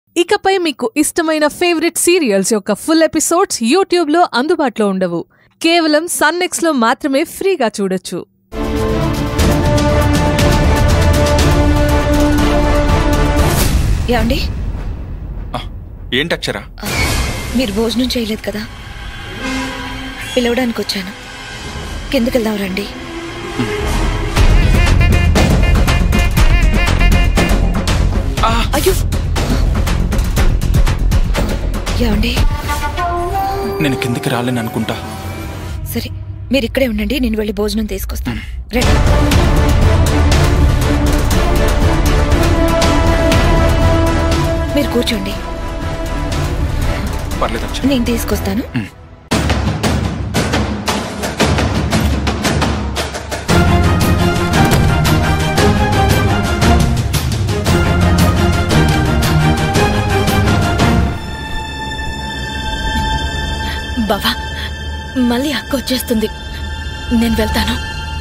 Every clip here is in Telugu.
ఇకపై మీకు ఇష్టమైన ఫేవరెట్ సీరియల్స్ యొక్క ఫుల్ ఎపిసోడ్స్ యూట్యూబ్లో అందుబాటులో ఉండవు కేవలం సన్నెక్స్లో మాత్రమే ఫ్రీగా చూడొచ్చు ఏమండి ఆ, ఏంటి అక్షర మీరు భోజనం చేయలేదు కదా పిలవడానికి వచ్చాను కిందకి వెళ్దాం రండి ఆ, అయ్యో ఏమండి నేను కిందికి రాలేను అనుకుంటా సరే మీరు ఇక్కడే ఉండండి నేను వెళ్ళి భోజనం తీసుకొస్తాను రండి మీరు కూర్చోండి పర్లేదు అక్షర నేను తీసుకొస్తాను బావా మళ్ళీ అక్క వచ్చేస్తుంది నేను వెళ్తాను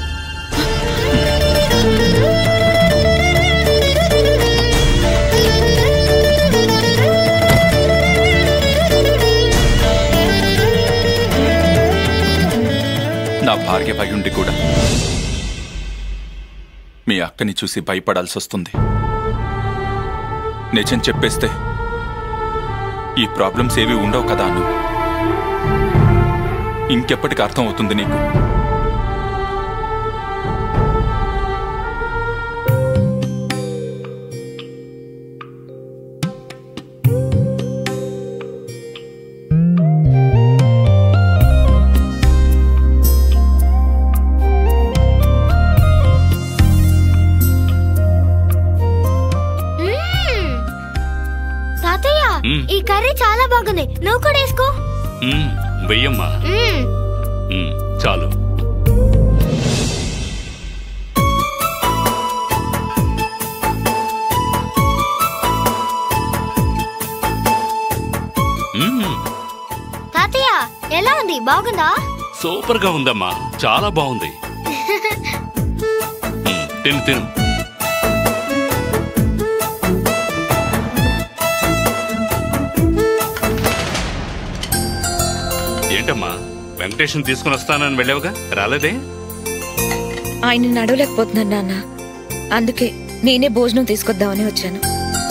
నా భార్య పై ఉండి కూడా మీ అక్కని చూసి భయపడాల్సి వస్తుంది నిజం చెప్పేస్తే ఈ ప్రాబ్లమ్స్ ఏవి ఉండవు కదా అను ఇంకెప్పటికి అర్థం అవుతుంది నీకు మ్మ్. తాతయ్య మ్మ్. ఈ కర్రీ చాలా బాగుంది నువ్వు కూడా వేసుకో మ్మ్, వెయ్యమ్మా మ్మ్. మ్మ్, చాలు మ్మ్, తాతయ్య ఎలా ఉంది బాగుందా సూపర్ గా ఉందమ్మా చాలా బాగుంది మ్మ్, తిను తిను ఏంటమ్మా వెంకటేషన్ తీసుకుని వస్తానని వెళ్ళావుగా రాలేదే ఆయన నడవలేకపోతున్నాను నాన్న అందుకే నేనే భోజనం తీసుకొద్దామని వచ్చాను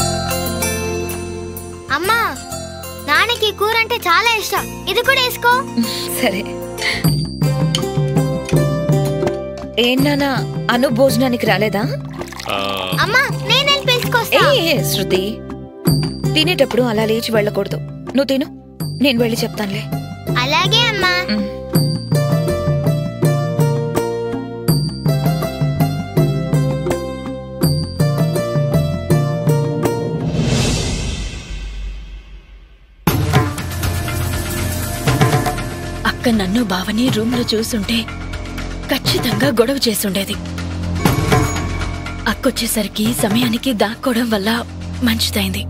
అమ్మా నాన్నకి కూర అంటే చాలా ఇష్టం ఇది కూడా వేసుకో సరే ఏం నాన్న అను భోజనానికి రాలేదా ఆ, అమ్మా నేను వెళ్ళి ఏ పిలుచుకొస్తా ఏ, శృతి తినేటప్పుడు అలా లేచి వెళ్ళకూడదు నువ్వు తిను నేను వెళ్ళి చెప్తానులే అలాగే అమ్మా ఉమ్. అక్క నన్ను బావని రూమ్ లో చూసుంటే ఖచ్చితంగా గొడవ చేసుండేది అక్కొచ్చేసరికి సమయానికి దాక్కోవడం వల్ల మంచిదైంది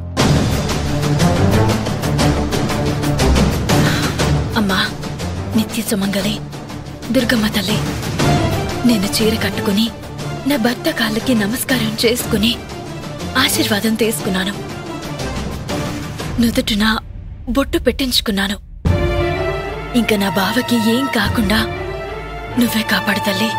అమ్మా నిత్య సుమంగళి దుర్గమ్మ తల్లి నేను చీర కట్టుకుని నా భర్త కాళ్ళకి నమస్కారం చేసుకుని ఆశీర్వాదం తీసుకున్నాను నుదుటిన బొట్టు పెట్టించుకున్నాను ఇంక నా బావకి ఏం కాకుండా నువ్వే కాపాడు తల్లి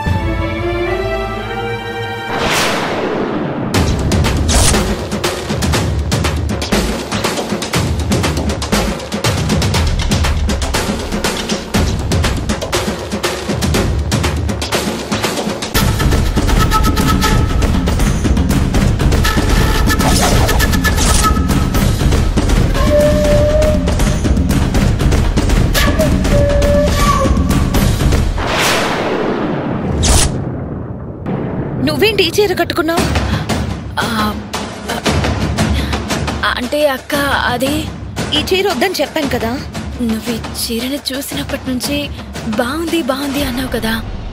నువ్వేంటి ఈ చీర కట్టుకున్నావు ఆ, ఆ, అంటే అక్క అది ఈ చీర వద్దని చెప్పాను కదా నువ్వు ఈ చీరను చూసినప్పటి నుంచి బాగుంది బాగుంది అన్నావు కదా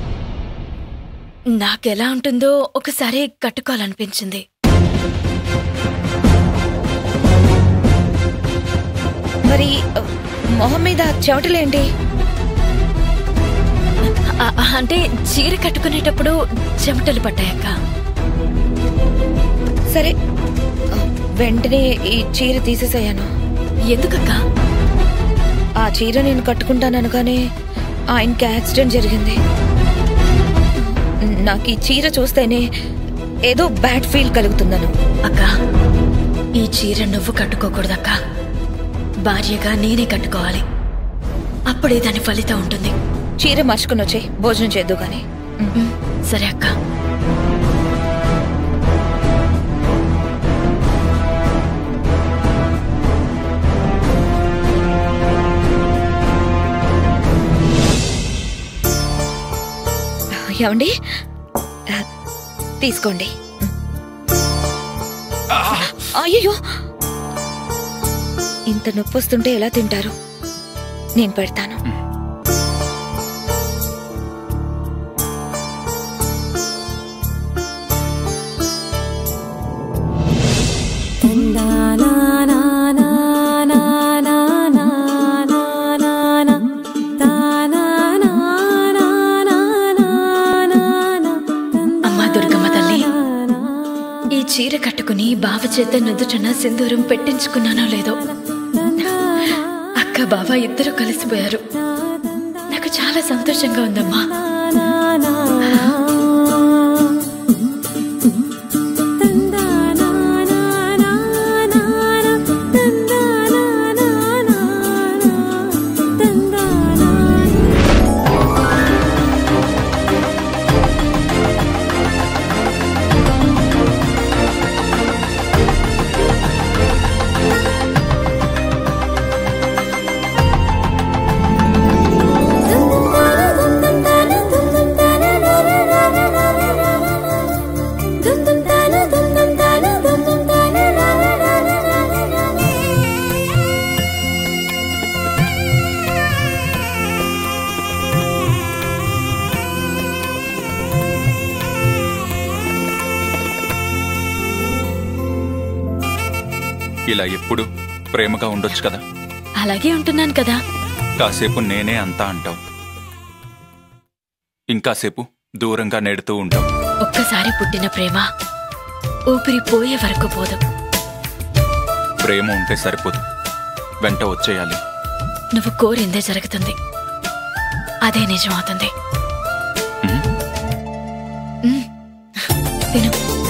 నాకెలా ఉంటుందో ఒకసారి కట్టుకోవాలనిపించింది మరి ఆ, మొహం మీద చెమటలేంటి ఆ, ఆ, అంటే చీర కట్టుకునేటప్పుడు చెమటలు పట్టాయక్క సరే ఆ, వెంటనే ఈ చీర తీసేసాను ఎందుకక్కా ఆ చీర నేను కట్టుకుంటాననగానే ఆయనకి యాక్సిడెంట్ జరిగింది నాకు ఈ చీర చూస్తేనే ఏదో బ్యాడ్ ఫీల్ కలుగుతుందను అక్క ఈ చీర నువ్వు కట్టుకోకూడదక్క భార్యగా నేనే కట్టుకోవాలి అప్పుడే దాని ఫలితం ఉంటుంది చీర మార్చుకుని వచ్చే భోజనం చేద్దు గాని ఉమ్, సరే అక్క ఏమండి ఆ, తీసుకోండి అయ్యో ఇంత నొప్పి వస్తుంటే ఎలా తింటారు నేను పెడతాను అమ్మా దుర్గమ్మ తల్లి ఈ చీర కట్టుకుని బావ చేత నుదుటన సింధూరం పెట్టించుకున్నానో లేదో అక్క బావ ఇద్దరు కలిసిపోయారు నాకు చాలా సంతోషంగా ఉందమ్మా ఇలా ఎప్పుడు ప్రేమగా ఉండొచ్చు కదా అలాగే ఉంటున్నాను కదా కాసేపు నేనే అంతా అంటావు ఇంకాసేపు దూరంగా నెడుతూ ఉంటావు ఒక్కసారి పుట్టిన ప్రేమ ఊపిరి పోయే వరకు పోదు ప్రేమ ఉంటే సరిపోదు వెంట వచ్చేయాలి నువ్వు కోరిందే జరుగుతుంది అదే నిజమవుతుంది ఉమ్. ఉమ్. తిను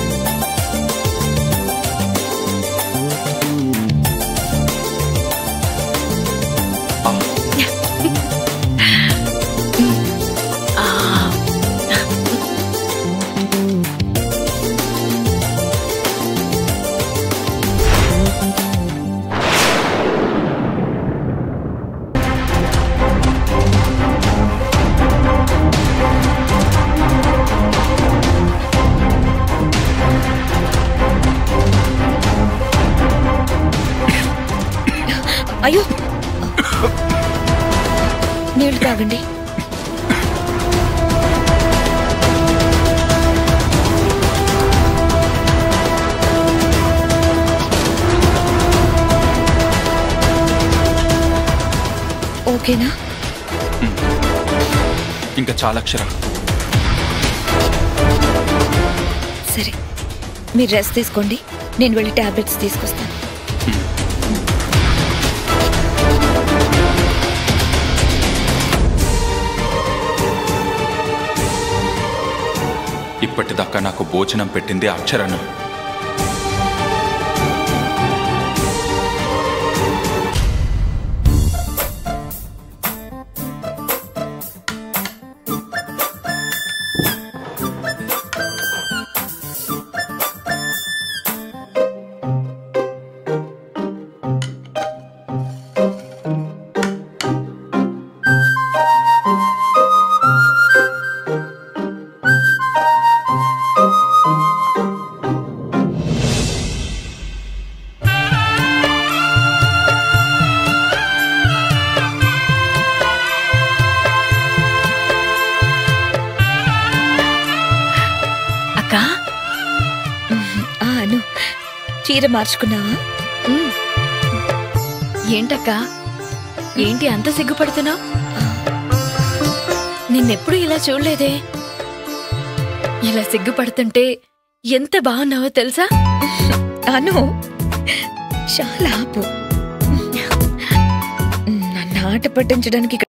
ఆ, ఆ. అయ్యో నీళ్లు తాగండి ఓకేనా ఇంకా చాలా అక్షరాలు సరే మీరు రెస్ట్ తీసుకోండి నేను వెళ్ళి టాబ్లెట్స్ తీసుకొస్తాను ఇప్పటిదాకా నాకు భోజనం పెట్టింది అక్షరను అక్క ఆ, అను చీర మార్చుకున్నావా ఉమ్. ఏంటక్క ఏంటి అంత సిగ్గుపడుతున్నావు నిన్నెప్పుడు ఇలా చూడలేదే ఇలా సిగ్గుపడుతుంటే ఎంత బాగున్నావో తెలుసా అను చాలా ఆపు నన్ను ఆట పట్టించడానికి ఇక్కడ